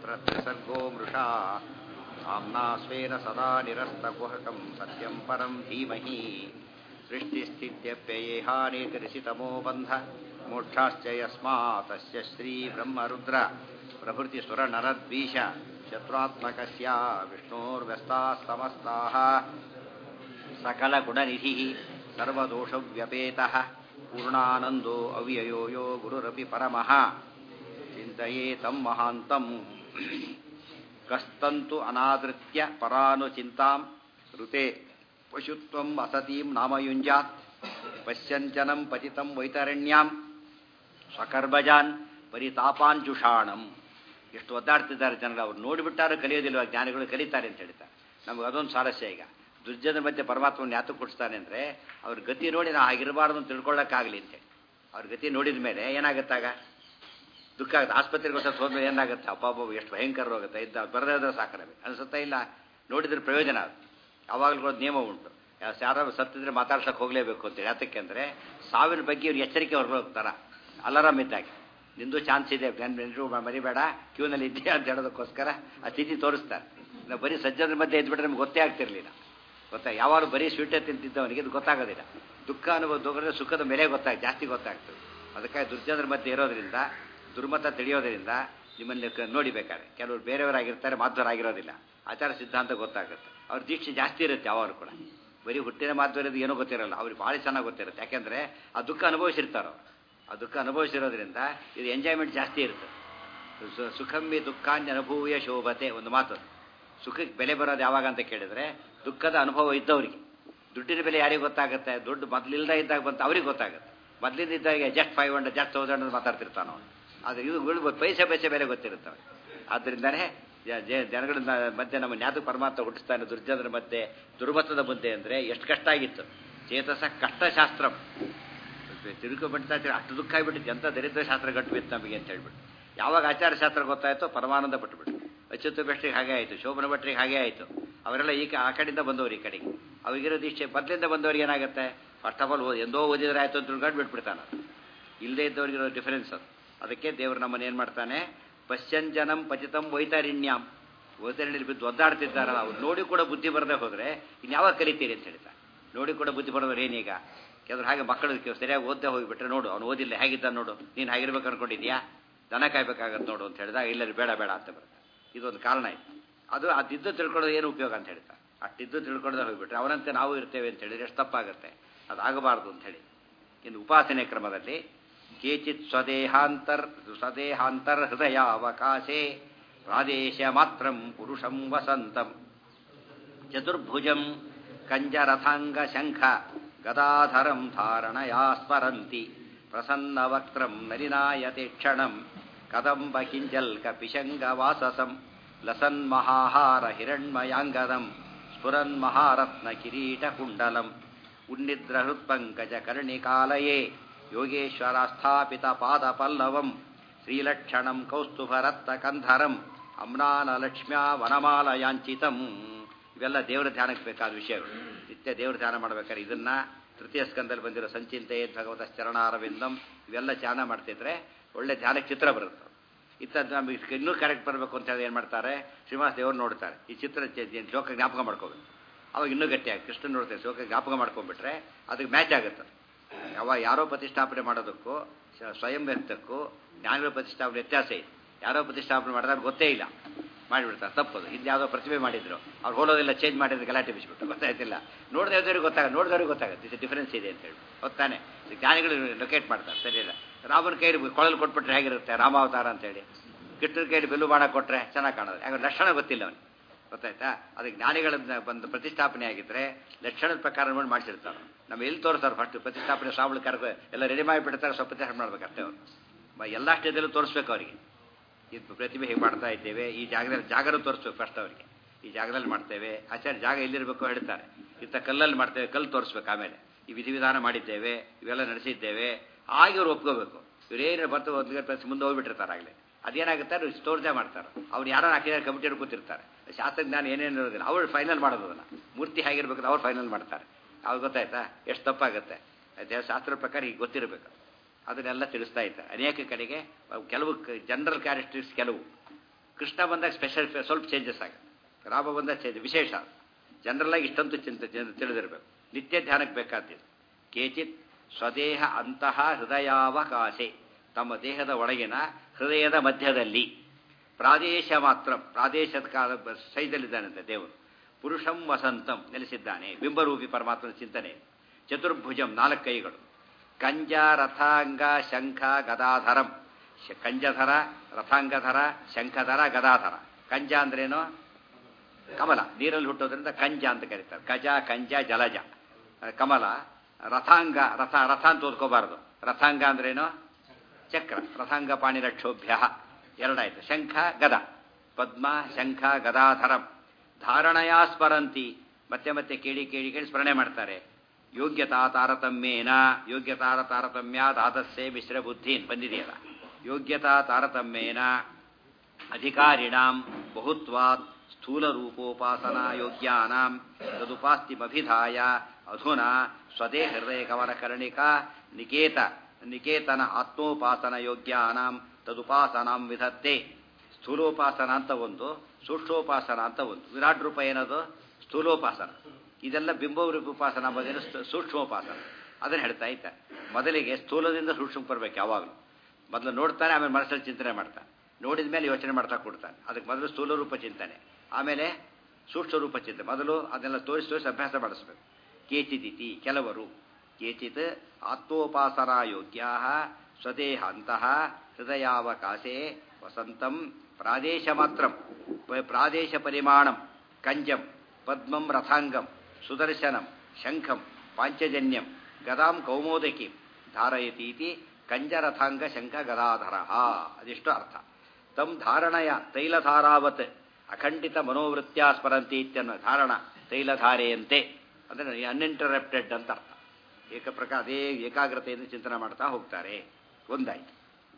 यत्र त्रिसर्गो मृषा साम्ना स्वेन सदा निरस्तकुहकं सत्यं परं धीमहि सृष्टिस्थित्यप्ययेहानेतिरिषितमो बन्ध मोक्षाश्च यस्मातस्य श्रीब्रह्मरुद्र प्रभृतिसुरनरद्वीष शत्रुत्मकस्य विष्णोर्व्यस्ताः समस्ताः सकलगुणनिधिः सर्वदोषव्यपेतः पूर्णानन्दो अव्ययो यो गुरुरपि परमः चिन्तये तं महान्तं कस्तन्तु अनादृत्य परानुचिन्तां ऋते पशुत्वम् असतीं नामयुञ्जात् पश्यञ्चनं पतितं वैतरण्यां ಸ್ವಕರ್ಮಜಾನ್ ಪರಿತಾಪಾನ್ ಜುಷಾಣಂ ಎಷ್ಟು ಒದ್ದಾಡ್ತಿದ್ದಾರೆ ಜನರು ಅವ್ರು ನೋಡಿಬಿಟ್ಟಾರು ಕಲಿಯೋದಿಲ್ವ ಜ್ಞಾನಿಗಳು ಕಲಿತಾರೆ ಅಂತ ಹೇಳ್ತಾರೆ ನಮ್ಗೆ ಅದೊಂದು ಸಾರಸ್ಯ ಈಗ ದುರ್ಜನ ಮಧ್ಯೆ ಪರಮಾತ್ಮನ ಯಾತು ಕೊಡಿಸ್ತಾನೆ ಅಂದರೆ ಅವ್ರ ಗತಿ ನೋಡಿ ನಾವು ಆಗಿರಬಾರ್ದು ಅಂತ ತಿಳ್ಕೊಳ್ಳೋಕ್ಕಾಗಲಿ ಅಂತೇಳಿ ಅವ್ರ ಗತಿ ನೋಡಿದ ಮೇಲೆ ಏನಾಗುತ್ತಾಗ ದುಃಖ ಆಗುತ್ತೆ ಆಸ್ಪತ್ರೆಗೆ ಹೊಸ ಹೋದ್ಮೇಲೆ ಏನಾಗುತ್ತೆ ಅಪ್ಪ ಅಬ್ಬ ಎಷ್ಟು ಭಯಂಕರ ಹೋಗುತ್ತೆ ಇದ್ದ ಬರದೇ ಇದ್ರೆ ಸಾಕರವೆ ಅನಿಸುತ್ತಾ ಇಲ್ಲ ನೋಡಿದ್ರೆ ಪ್ರಯೋಜನ ಅದು ಯಾವಾಗಲೂ ನಿಯಮ ಉಂಟು ಯಾರು ಸತ್ತಿದ್ರೆ ಮಾತಾಡ್ಸಕ್ಕೆ ಹೋಗಲೇಬೇಕು ಅಂತೇಳಿ ಯಾತಕ್ಕೆ ಅಂದರೆ ಸಾವಿನ ಬಗ್ಗೆ ಇವ್ರು ಎಚ್ಚರಿಕೆ ಹೊರಗೋಗ್ತಾರ ಅಲಾರಾಮ್ ಇದ್ದಾಗ ನಿಂದು ಚಾನ್ಸ್ ಇದೆ ನೆನರು ಮರಿಬೇಡ ಕ್ಯೂನಲ್ಲಿ ಇದೆಯಾ ಅಂತ ಹೇಳೋದಕ್ಕೋಸ್ಕರ ಆ ಸ್ಥಿತಿ ತೋರಿಸ್ತಾರೆ ನಾವು ಬರೀ ಸಜ್ಜದ್ರ ಮಧ್ಯೆ ಇದ್ಬಿಟ್ರೆ ನಮ್ಗೆ ಗೊತ್ತೇ ಆಗ್ತಿರ್ಲಿಲ್ಲ ಗೊತ್ತಾ ಯಾವಾಗಲೂ ಬರೀ ಸ್ವೀಟೇ ತಿಂತಿದ್ದವನಿಗೆ ಇದು ಗೊತ್ತಾಗೋದಿಲ್ಲ ದುಃಖ ಅನುಭವ ದೊಡ್ಡ ಸುಖದ ಬೆಲೆ ಗೊತ್ತಾಗ ಜಾಸ್ತಿ ಗೊತ್ತಾಗ್ತದೆ ಅದಕ್ಕಾಗಿ ದುರ್ಜನರ ಮಧ್ಯೆ ಇರೋದ್ರಿಂದ ದುರ್ಮತ ತಿಳಿಯೋದ್ರಿಂದ ನಿಮ್ಮನ್ನು ನೋಡಿಬೇಕಾದ್ರೆ ಕೆಲವರು ಬೇರೆಯವರಾಗಿರ್ತಾರೆ ಮಾಧ್ವರಾಗಿರೋದಿಲ್ಲ ಆಚಾರ ಸಿದ್ಧಾಂತ ಗೊತ್ತಾಗುತ್ತೆ ಅವ್ರ ದೀಕ್ಷೆ ಜಾಸ್ತಿ ಇರುತ್ತೆ ಯಾವಾಗಲೂ ಕೂಡ ಬರೀ ಹುಟ್ಟಿನ ಮಾಧ್ವರದ್ದು ಏನೂ ಗೊತ್ತಿರಲ್ಲ ಅವ್ರಿಗೆ ಭಾಳ ಚೆನ್ನಾಗಿ ಗೊತ್ತಿರುತ್ತೆ ಯಾಕೆಂದರೆ ಆ ದುಃಖ ಅನುಭವಿಸಿರ್ತಾರೆ ಅವರು ಆ ದುಃಖ ಅನುಭವಿಸಿರೋದ್ರಿಂದ ಇದು ಎಂಜಾಯ್ಮೆಂಟ್ ಜಾಸ್ತಿ ಇರುತ್ತೆ ಸುಖಮ್ಮಿ ದುಃಖಾನ್ಯ ಅನುಭೂಯ ಶೋಭತೆ ಒಂದು ಮಾತು ಸುಖಕ್ಕೆ ಬೆಲೆ ಬರೋದು ಯಾವಾಗ ಅಂತ ಕೇಳಿದ್ರೆ ದುಃಖದ ಅನುಭವ ಇದ್ದವರಿಗೆ ದುಡ್ಡಿನ ಬೆಲೆ ಯಾರಿಗೆ ಗೊತ್ತಾಗುತ್ತೆ ದುಡ್ಡು ಮೊದಲಿಲ್ಲದ ಇದ್ದಾಗ ಬಂತು ಅವ್ರಿಗೆ ಗೊತ್ತಾಗುತ್ತೆ ಮೊದಲಿಂದ ಇದ್ದಾಗ just five hundred just thousand ಅಂತ ಮಾತಾಡ್ತಿರ್ತಾನೆ ಅವನು ಆದರೆ ಇದು ಉಳ್ಬೋದು ಪೈಸೆ ಪೈಸೆ ಬೆಲೆ ಗೊತ್ತಿರುತ್ತವೆ ಆದ್ದರಿಂದನೇ ಜನಗಳ ಮಧ್ಯೆ ನಮ್ಮ ಜ್ಞಾತ ಪರಮಾತ್ಮ ಹುಟ್ಟಿಸ್ತಾನೆ ದುರ್ಜನರ ಮಧ್ಯೆ ದುರ್ಮತದ ಮುಂದೆ ಅಂದರೆ ಎಷ್ಟು ಕಷ್ಟ ಆಗಿತ್ತು ಚೇತಸ ಕಷ್ಟಶಾಸ್ತ್ರ ತಿರುಗಿಬಿಡ್ತಾ ಅಷ್ಟು ದುಃಖ ಆಗಿಬಿಟ್ಟಿತ್ತು ಎಂಥ ದರಿದ್ರ ಶಾಸ್ತ್ರ ಗಟ್ಟಿಬಿತ್ತು ನಮಗೆ ಅಂತ ಹೇಳ್ಬಿಟ್ಟು ಯಾವಾಗ ಆಚಾರ ಶಾಸ್ತ್ರ ಗೊತ್ತಾಯಿತೋ ಪರಮಾನಂದ ಪಟ್ಟುಬಿಟ್ಟು ಅಚ್ಯುತ ಭಟ್ರಿಗೆ ಹಾಗೆ ಆಯಿತು ಶೋಭನ ಭಟ್ರಿಗೆ ಹಾಗೆ ಆಯಿತು ಅವರೆಲ್ಲ ಈಗ ಆ ಕಡೆಯಿಂದ ಬಂದವರು ಈ ಕಡೆಗೆ ಅವರಿಗಿರೋ ದೀಕ್ಷೆ ಮೊದಲಿಂದ ಬಂದವ್ರಿಗೆ ಏನಾಗುತ್ತೆ ಫಸ್ಟ್ ಆಫ್ ಆಲ್ ಎಂದೋ ಓದಿದ್ರೆ ಆಯಿತು ಅಂತ ತಿಳ್ಕೊಂಡು ಬಿಟ್ಬಿಡ್ತಾನೆ ಇಲ್ಲದೇ ಇದ್ದವ್ರಿಗಿರೋ ಡಿಫರೆನ್ಸ್ ಅದು ಅದಕ್ಕೆ ದೇವರು ನಮ್ಮನ್ನು ಏನು ಮಾಡ್ತಾನೆ ಪಶ್ಚಂಜನಂ ಪಚಿತಂ ವೈತರಿಣ್ಯಾಂ ವೈತರಣ್ಯಲ್ಲಿ ಬಿದ್ದು ಒದ್ದಾಡ್ತಿದ್ದಾರಲ್ಲ ಅವ್ರು ನೋಡಿ ಕೂಡ ಬುದ್ಧಿ ಬರದೆ ಹೋದರೆ ಇನ್ಯಾವಾಗ ಕಲಿತೀರಿ ಅಂತ ಹೇಳ್ತಾರೆ ನೋಡಿ ಕೂಡ ಬುದ್ಧಿ ಬರೋದ್ರೆ ಏನೀಗ ಕೆಲವರು ಹಾಗೆ ಮಕ್ಕಳು ಸರಿಯಾಗಿ ಓದ್ದೆ ಹೋಗಿಬಿಟ್ರೆ ನೋಡು ಅವ್ನು ಓದಿಲ್ಲ ಹೇಗಿದ್ದ ನೋಡು ನೀನು ಹಾಗಿರ್ಬೇಕು ಅನ್ಕೊಂಡಿದ್ಯಾ ದನ ಕಾಯ್ಬೇಕಾಗತ್ತೆ ನೋಡು ಅಂತ ಹೇಳಿದಾಗ ಇಲ್ಲ ಬೇಡ ಬೇಡ ಅಂತ ಬರುತ್ತೆ ಇದೊಂದು ಕಾರಣ ಇತ್ತು ಅದು ಅದಿದ್ದು ತಿಳ್ಕೊಳ್ಳೋದು ಏನು ಉಪಯೋಗ ಅಂತ ಹೇಳ್ತಾರೆ ಅಷ್ಟಿದ್ದು ತಿಳ್ಕೊಳ್ಳೋದೇ ಹೋಗಿಬಿಟ್ರೆ ಅವರಂತೆ ನಾವು ಇರ್ತೇವೆ ಅಂತ ಹೇಳಿದ್ರೆ ಎಷ್ಟು ತಪ್ಪಾಗುತ್ತೆ ಅದಾಗಬಾರ್ದು ಅಂತ ಹೇಳಿ ಇನ್ನು ಉಪಾಸನೆ ಕ್ರಮದಲ್ಲಿ ಕೇಚಿತ್ ಸ್ವದೇಹಾಂತರ್ ಸ್ವದೇಹಾಂತರ್ ಹೃದಯ ಅವಕಾಶೇ ಪ್ರಾದೇಶ ಮಾತ್ರ ಪುರುಷಂ ವಸಂತಂ ಚತುರ್ಭುಜಂ ಕಂಜರಥಾಂಗ ಶಂಖ ಗದಾಧರಂ ಧಾರಣಯಾ ಸ್ಮರಂತಿ ಪ್ರಸನ್ನವಕ್ತ್ರಂ ನಲಿನಾಯತೆ ಕ್ಷಣಂ ಕದಂಬ ಕಿಂಜಲ್ಕ ಪಿಶಂಗ ವಾಸಸಂ ಲಸನ್ ಮಹಾಹಾರ ಹಿರಣ್ಮಯಾಂಗದಂ ಸ್ಫುರನ್ ಮಹಾರತ್ನ ಕಿರೀಟ ಕುಂಡಲಂ ಉನ್ನಿದ್ರ ಹೃತ್ಪಂಕಜ ಕರ್ಣಿಕಾಲಯೇ ಯೋಗೇಶ್ವರಾಸ್ಥಾಪಿತ ಪಾದ ಪಲ್ಲವಂ ಶ್ರೀಲಕ್ಷಣಂ ಕೌಸ್ತುಭರತ್ನ ಕಂಧರಂ ಅಮ್ನಾನ ಲಕ್ಷ್ಮ್ಯಾ ವನಮಾಲಯಾಂಚಿತಂ ಇವೆಲ್ಲ ದೇವರ ಧ್ಯಾನಕ್ಕೆ ಬೇಕಾದ ವಿಷಯಗಳು ನಿತ್ಯ ದೇವರ ಧ್ಯಾನ ಮಾಡ್ಬೇಕಾದ್ರೆ ಇದನ್ನ ತೃತೀಯ ಸ್ಕಂದಲ್ಲಿ ಬಂದಿರೋ ಸಂಚಿಂತೆ ಭಗವತ ಚರಣಾರವಿಂದಂ ಇವೆಲ್ಲ ಧ್ಯಾನ ಮಾಡ್ತಿದ್ರೆ ಒಳ್ಳೆ ಧ್ಯಾನಕ್ಕೆ ಚಿತ್ರ ಬರುತ್ತೆ ಇತ್ತ ನಮಗೆ ಇನ್ನೂ ಕರೆಕ್ಟ್ ಬರಬೇಕು ಅಂತ ಹೇಳಿ ಏನು ಮಾಡ್ತಾರೆ ಶ್ರೀನಿವಾಸ ದೇವರು ನೋಡ್ತಾರೆ ಈ ಚಿತ್ರ ಜೋಕ ಜ್ಞಾಪಕ ಮಾಡ್ಕೋಬೇಕು ಅವಾಗ ಇನ್ನೂ ಗಟ್ಟಿಯಾಗಿ ಕೃಷ್ಣ ನೋಡ್ತಾರೆ ಶೋಕ ಜ್ಞಾಪಕ ಮಾಡ್ಕೊಂಡ್ಬಿಟ್ರೆ ಅದಕ್ಕೆ ಮ್ಯಾಚ್ ಆಗುತ್ತೆ ಯಾವ ಯಾರೋ ಪ್ರತಿಷ್ಠಾಪನೆ ಮಾಡೋದಕ್ಕೂ ಸ್ವಯಂ ವ್ಯಕ್ತಕ್ಕೂ ಜ್ಞಾನಿಗಳ ಪ್ರತಿಷ್ಠಾಪನೆ ವ್ಯತ್ಯಾಸ ಇದೆ ಯಾರೋ ಪ್ರತಿಷ್ಠಾಪನೆ ಮಾಡಿದಾಗ ಗೊತ್ತೇ ಇಲ್ಲ ಮಾಡಿಬಿಡ್ತಾರೆ ತಪ್ಪದು ಇದು ಯಾವುದೋ ಪ್ರತಿಭೆ ಮಾಡಿದ್ರು ಅವ್ರು ಹೋಲೋದೆಲ್ಲ ಚೇಂಜ್ ಮಾಡಿದ್ರೆ ಗಲಾಟೆ ಬಿಸಿಬಿಟ್ಟು ಗೊತ್ತಾಯ್ತಿಲ್ಲ ನೋಡಿದವ್ರಿಗೆ ಗೊತ್ತಾಗ ನೋಡಿದವ್ರಿಗೆ ಗೊತ್ತಾಗುತ್ತೆ ಇದು ಡಿಫರೆನ್ಸ್ ಇದೆ ಅಂತ ಹೇಳಿ ಗೊತ್ತಾನೆ ಜ್ಞಾನಿಗಳು ಲೊಕೇಟ್ ಮಾಡ್ತಾರೆ ಸರಿ ಇಲ್ಲ ರಾಮನ ಕೈಲಿ ಕೊಳಲು ಕೊಟ್ಬಿಟ್ರೆ ಹೇಗಿರುತ್ತೆ ರಾಮಾವತಾರ ಅಂತೇಳಿ ಕಿಟ್ಟರ ಕೈಲಿ ಬೆಲ್ಲು ಬಾಣ ಕೊಟ್ಟರೆ ಚೆನ್ನಾಗಿ ಕಾಣೋದು ಯಾಕಂದ್ರೆ ಲಕ್ಷಣ ಗೊತ್ತಿಲ್ಲ ಅವನಿಗೆ ಗೊತ್ತಾಯ್ತಾ ಅದಕ್ಕೆ ಜ್ಞಾನಿಗಳಿಂದ ಬಂದು ಪ್ರತಿಷ್ಠಾಪನೆ ಆಗಿದ್ರೆ ಲಕ್ಷಣದ ಪ್ರಕಾರ ನೋಡಿ ಮಾಡಿಸಿರ್ತಾರೆ ನಮ್ಮ ಎಲ್ಲಿ ತೋರಿಸ್ತಾರೆ ಫಸ್ಟ್ ಪ್ರತಿಷ್ಠಾಪನೆ ಸಾವಳು ಕರೆದು ಎಲ್ಲ ರೆಡಿ ಮಾಡಿಬಿಡ್ತಾರೆ ಸ್ವಲ್ಪ ಪ್ರತಿಷ್ಠಾಪನೆ ಮಾಡ್ಬೇಕಷ್ಟೇ ಅವರು ಎಲ್ಲ ಸ್ಟೇಜಲ್ಲೂ ತೋರಿಸ್ಬೇಕು ಅವರಿಗೆ ಇದು ಪ್ರತಿಭೆ ಹೇಗೆ ಮಾಡ್ತಾ ಇದ್ದೇವೆ ಈ ಜಾಗದಲ್ಲಿ ಜಾಗನೂ ತೋರಿಸ್ಬೇಕು ಫಸ್ಟ್ ಅವರಿಗೆ ಈ ಜಾಗದಲ್ಲಿ ಮಾಡ್ತೇವೆ ಆಚಾರ್ಯ ಜಾಗ ಎಲ್ಲಿರಬೇಕು ಹೇಳ್ತಾರೆ ಇಂಥ ಕಲ್ಲಲ್ಲಿ ಮಾಡ್ತೇವೆ ಕಲ್ಲು ತೋರಿಸ್ಬೇಕು ಆಮೇಲೆ ಈ ವಿಧಿವಿಧಾನ ಮಾಡಿದ್ದೇವೆ ಇವೆಲ್ಲ ನಡೆಸಿದ್ದೇವೆ ಆಗ ಇವ್ರು ಒಪ್ಕೋಬೇಕು ಇವರೇನು ಬರ್ತು ಒಂದು ಮುಂದೆ ಹೋಗ್ಬಿಟ್ಟಿರ್ತಾರೆ ಆಗಲೇ ಅದೇನಾಗುತ್ತೆ ಅವ್ರು ಸ್ಟೋರ್ಜಾ ಮಾಡ್ತಾರೆ ಅವ್ರು ಯಾರು ಹಾಕಿದ್ದಾರೆ ಕಮಿಟಿಯವ್ರು ಕೂತಿರ್ತಾರೆ ಶಾಸ್ತ್ರಜ್ಞಾನ ಏನೇನು ಇರೋದಿಲ್ಲ ಅವ್ರು ಫೈನಲ್ ಮಾಡೋದು ಅದನ್ನು ಮೂರ್ತಿ ಹೇಗಿರ್ಬೇಕು ಅವ್ರು ಫೈನಲ್ ಮಾಡ್ತಾರೆ ಅವ್ರು ಗೊತ್ತಾಯ್ತಾ ಎಷ್ಟು ತಪ್ಪಾಗುತ್ತೆ ದೇವ ಶಾಸ್ತ್ರದ ಪ್ರಕಾರ ಈಗ ಗೊತ್ತಿರಬೇಕು ಅದನ್ನೆಲ್ಲ ತಿಳಿಸ್ತಾ ಇದ್ದಾರೆ ಅನೇಕ ಕಡೆಗೆ ಕೆಲವು ಜನರಲ್ ಕ್ಯಾರೆಕ್ಟರಿಸ್ ಕೆಲವು ಕೃಷ್ಣ ಬಂದಾಗ ಸ್ಪೆಷಲ್ ಸ್ವಲ್ಪ ಚೇಂಜಸ್ ಆಗುತ್ತೆ ರಾಮ ಬಂದಾಗ ಚೇಂಜ್ ವಿಶೇಷ ಜನರಲ್ ಆಗಿ ಇಷ್ಟಂತೂ ಚಿಂತೆ ತಿಳಿದಿರಬೇಕು ನಿತ್ಯ ಧ್ಯಾನಕ್ಕೆ ಬೇಕಾದ್ದು ಕೇಚಿತ್ ಸ್ವದೇಹ ಅಂತಹ ಹೃದಯಾವಕಾಶೆ ತಮ್ಮ ದೇಹದ ಒಳಗಿನ ಹೃದಯದ ಮಧ್ಯದಲ್ಲಿ ಪ್ರಾದೇಶ ಮಾತ್ರ ಪ್ರಾದೇಶದ ಕಾಲ ಸೈಜಲ್ಲಿದ್ದಾನಂತೆ ದೇವರು ಪುರುಷಂ ವಸಂತಂ ನೆಲೆಸಿದ್ದಾನೆ ಬಿಂಬರೂಪಿ ಪರಮಾತ್ಮನ ಚಿಂತನೆ ಚತುರ್ಭುಜಂ ನಾಲ್ಕು ಕೈಗಳು ಕಂಜ ರಥಾಂಗ ಶಂಖ ಗದಾಧರಂ ಶ- ಕಂಜಧರ ರಥಾಂಗಧರ ಶಂಖಧರ ಗದಾಧರ ಕಂಜ ಅಂದ್ರೇನು ಕಮಲ ನೀರಲ್ಲಿ ಹುಟ್ಟೋದ್ರಿಂದ ಕಂಜ ಅಂತ ಕರೀತಾರೆ ಗಜ ಕಂಜ ಜಲಜ ಅಹ್, ಕಮಲ ರಥಾಂಗ ರಥ ರಥ ಅಂತ ಓದ್ಕೋಬಾರದು ರಥಾಂಗ ಅಂದ್ರೇನು ಚಕ್ರ ರಥಾಂಗ ಪಾಣಿರಕ್ಷೋಭ್ಯ ಎರಡಾಯ್ತು ಶಂಖ ಗದ ಪದ್ಮ ಶಂಖ ಗದಾಧರಂ ಧಾರಣಯಾ ಸ್ಮರಂತಿ ಮತ್ತೆ ಮತ್ತೆ ಕೇಳಿ ಕೇಳಿ ಕೇಳಿ ಸ್ಮರಣೆ ಮಾಡ್ತಾರೆ ಯೋಗ್ಯತಾ ತಾರತಮ್ಯೇನ ಯೋಗ್ಯತಾ ತಾರತಮ್ಯ ದಾತಸ್ಸೆ ಮಿಶ್ರ ಬುದ್ಧೀನ್ ಬಂದಿದೆಯಲ್ಲ ಯೋಗ್ಯತಾ ತಾರತಮ್ಯೇನ ಅಧಿಕಾರಿಣಾಂ ಬಹುತ್ವಾತ್ ಸ್ಥೂಲರೂಪೋಪಾಸನಾ ಯೋಗ್ಯಾನಾಂ ತದುಪಾಸ್ತಿಮಭಿಧಾಯ ಅಧುನಾ ಸ್ವದೇಹ ಹೃದಯ ಕವನಕರ್ಣಿಕಾ ನಿಕೇತ ನಿಕೇತನ ಆತ್ಮೋಪಾಸನ ಯೋಗ್ಯಾನಾಂ ತದುಪಾಸನಾಂ ವಿಧತ್ತೆ ಸ್ಥೂಲೋಪಾಸನ ಅಂತ ಒಂದು ಸೂಕ್ಷ್ಮೋಪಾಸನ ಅಂತ ಒಂದು ವಿರಾಟ್ ರೂಪ ಏನದು ಸ್ಥೂಲೋಪಾಸನ ಇದೆಲ್ಲ ಬಿಂಬ ರೂಪ ಉಪಾಸನ ಬದಲು ಸೂಕ್ಷ್ಮೋಪಾಸನ ಅದನ್ನು ಹೇಳ್ತಾ ಇದ್ದ ಮೊದಲಿಗೆ ಸ್ಥೂಲದಿಂದ ಸೂಕ್ಷ್ಮಕ್ಕೆ ಬರ್ಬೇಕು ಯಾವಾಗಲೂ ಮೊದಲು ನೋಡ್ತಾನೆ ಆಮೇಲೆ ಮನಸ್ಸಲ್ಲಿ ಚಿಂತನೆ ಮಾಡ್ತಾನೆ ನೋಡಿದ ಮೇಲೆ ಯೋಚನೆ ಮಾಡ್ತಾ ಕೊಡ್ತಾನೆ ಅದಕ್ಕೆ ಮೊದಲು ಸ್ಥೂಲ ರೂಪ ಚಿಂತನೆ ಆಮೇಲೆ ಸೂಕ್ಷ್ಮ ರೂಪ ಚಿಂತನೆ ಮೊದಲು ಅದನ್ನೆಲ್ಲ ತೋರಿಸಿ ತೋರಿಸಿ ಅಭ್ಯಾಸ ಮಾಡಿಸ್ಬೇಕು ಕೇಚಿದಿತಿ ಕೆಲವರು ಕೇಚಿತ್ ಆತ್ಮೋಪಾಸನಾ ಯೋಗ್ಯಾ ಸ್ವದೇಹ ಅಂತಹ ಹೃದಯಾವಕಾಶೆ ವಸಂತಂ ಪ್ರಾದೇಶ ಮಾತ್ರಂ ಪ್ರಾದೇಶ ಪರಿಮಾಣಂ ಕಂಜಂ ಪದ್ಮಂ ರಥಾಂಗಂ ಸುದರ್ಶನಂ ಶಂಖಂ ಪಾಂಚಜನ್ಯಂ ಗದಾಂ ಕೌಮೋದಕಿ ಧಾರಯತೀತಿ ಕಂಜರಥಾಂಗ ಶಂಖ ಗದಾಧರ ಅದಿಷ್ಟು ಅರ್ಥ ತಂ ಧಾರಣಯ ತೈಲಧಾರಾವತ್ ಅಖಂಡಿತ ಮನೋವೃತ್ಯ ಸ್ಮರಂತಿ ಇತ್ಯನ್ನ ಧಾರಣ ತೈಲಧಾರೆಯಂತೆ ಅಂದರೆ ಅನ್ಇಂಟರಪ್ಟೆಡ್ ಅಂತ ಅರ್ಥ ಏಕಪ್ರಕಾರ ಅದೇ ಏಕಾಗ್ರತೆಯಿಂದ ಚಿಂತನೆ ಮಾಡ್ತಾ ಹೋಗ್ತಾರೆ ಒಂದಾಯ್ತು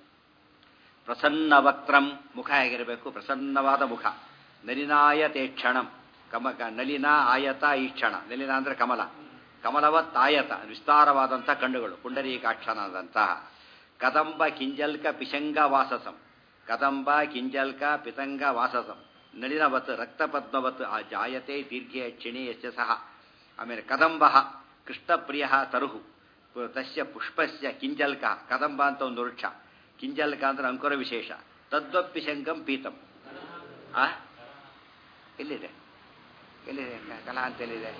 ಪ್ರಸನ್ನ ವಕ್ತ್ರಂ ಮುಖ ಹೇಗಿರಬೇಕು ಪ್ರಸನ್ನವಾದ ಮುಖ ನಲಿನಾಯತೆ ಕ್ಷಣಂ ಕಮ ಕ- ನಲಿನ ಆಯತ ಈ ಕ್ಷಣ ನಲಿನ ಅಂದ್ರೆ ಕಮಲ ಕಮಲವತ್ ಆಯತ ವಿಸ್ತಾರವಾದಂಥ ಕಣ್ಣುಗಳು ಪುಂಡರೀಕಾಕ್ಷನಾದಂತಹ ಕದಂಬ ಕಿಂಜಲ್ಕ ಪಿಶಂಗ ವಾಸಸಂ ಕದಂಬ ಕಿಂಜಲ್ಕ ಪಿತಂಗ ವಾಸಸಂ ನಳಿನವತ್ ರಕ್ತಪದ್ಮವತ್ ಆ ಜಾಯತೆ ದೀರ್ಘೆ ಕ್ಷಿಣಿ ಯಶ್ಚ ಸಹ ಆಮೇಲೆ ಕದಂಬ ಕೃಷ್ಣಪ್ರಿಯ ತರುಹು ಪು- ತಸ್ಯ ಪುಷ್ಪಸ್ಯ ಕಿಂಜಲ್ಕ ಕದಂಬ ಅಂತ ಒಂದು ವೃಕ್ಷ ಕಿಂಜಲ್ಕ ಅಂದ್ರೆ ಅಂಕುರ ವಿಶೇಷ ತದ್ವಪ್ಪಿಶಂಕಂ ಪೀತಂ ಆ ಎಲ್ಲಿದೆ ಎಲ್ಲಿದೆ ಕ- ಕಲಾ ಅಂತ ಎಲ್ಲಿದೆ